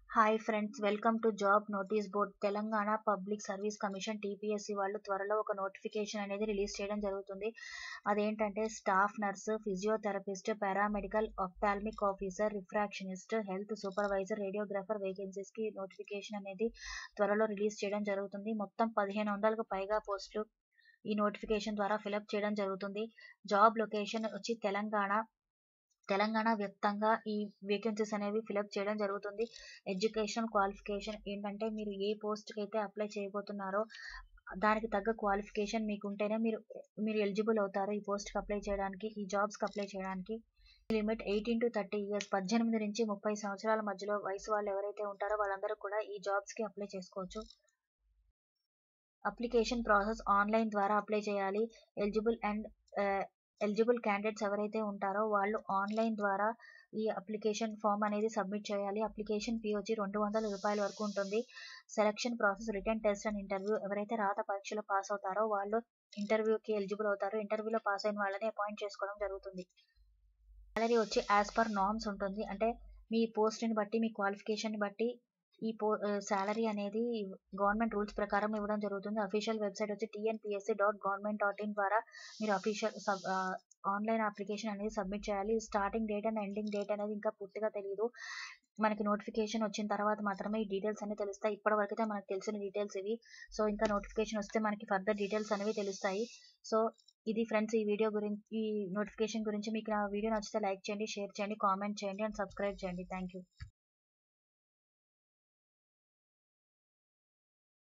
hi friends welcome to job notice board Telangana public service commission TPSC వాళ్ళు త్వరలో ఒక notification అనేది రిలీజ్ చేయడం జరుగుతుంది అదేంటంటే staff nurse physiotherapist paramedical ophthalmic officer refractionist health supervisor radiographer వేకెన్సీస్కి నోటిఫికేషన్ అనేది త్వరలో రిలీజ్ చేయడం జరుగుతుంది మొత్తం పదిహేను వందలకు పైగా పోస్టులు ఈ నోటిఫికేషన్ ద్వారా ఫిలప్ చేయడం జరుగుతుంది జాబ్ లొకేషన్ వచ్చి తెలంగాణ తెలంగాణ వ్యాప్తంగా ఈ వేకెన్సీస్ అనేవి ఫిలప్ చేయడం జరుగుతుంది ఎడ్యుకేషనల్ క్వాలిఫికేషన్ ఏంటంటే మీరు ఏ పోస్ట్కి అయితే అప్లై చేయబోతున్నారో దానికి తగ్గ క్వాలిఫికేషన్ మీకు ఉంటేనే మీరు మీరు ఎలిజిబుల్ అవుతారు ఈ పోస్ట్కి అప్లై చేయడానికి ఈ జాబ్స్కి అప్లై చేయడానికి limit eighteen to thirty years పద్దెనిమిది నుంచి ముప్పై సంవత్సరాల మధ్యలో వయసు వాళ్ళు ఎవరైతే ఉంటారో వాళ్ళందరూ కూడా ఈ జాబ్స్కి అప్లై చేసుకోవచ్చు అప్లికేషన్ ప్రాసెస్ ఆన్లైన్ ద్వారా అప్లై చేయాలి ఎలిజిబుల్ అండ్ ఎలిజిబుల్ క్యాండిడేట్స్ ఎవరైతే ఉంటారో వాళ్ళు ఆన్లైన్ ద్వారా ఈ అప్లికేషన్ ఫామ్ అనేది సబ్మిట్ చేయాలి అప్లికేషన్ ఫీ వచ్చి రెండు వందల రూపాయల వరకు ఉంటుంది selection process written test and interview ఎవరైతే రాత పరీక్షలో పాస్ అవుతారో వాళ్ళు ఇంటర్వ్యూకి ఎలిజిబుల్ అవుతారో ఇంటర్వ్యూలో పాస్ అయిన వాళ్ళని అపాయింట్ చేసుకోవడం జరుగుతుంది సాలరీ వచ్చి యాజ్ పర్ నామ్స్ ఉంటుంది అంటే మీ పోస్ట్ని బట్టి మీ క్వాలిఫికేషన్ బట్టి ఈ పో శాలరీ అనేది గవర్నమెంట్ రూల్స్ ప్రకారం ఇవ్వడం జరుగుతుంది అఫీషియల్ వెబ్సైట్ వచ్చి TNPSC dot government dot in ద్వారా మీరు అఫీషియల్ సబ్ ఆన్లైన్ అప్లికేషన్ అనేది సబ్మిట్ చేయాలి starting date and ending date అనేది ఇంకా పూర్తిగా తెలియదు మనకి నోటిఫికేషన్ వచ్చిన తర్వాత మాత్రమే ఈ డీటెయిల్స్ అనేవి తెలుస్తాయి ఇప్పటివరకు అయితే మనకు తెలిసిన డీటెయిల్స్ ఇవి సో ఇంకా నోటిఫికేషన్ వస్తే మనకి ఫర్దర్ డీటెయిల్స్ అనేవి తెలుస్తాయి సో ఇది ఫ్రెండ్స్ ఈ వీడియో గురించి ఈ నోటిఫికేషన్ గురించి మీకు నా వీడియో నచ్చితే లైక్ చేయండి షేర్ చేయండి కామెంట్ చేయండి అండ్ సబ్స్క్రైబ్ చేయండి థ్యాంక్ యూ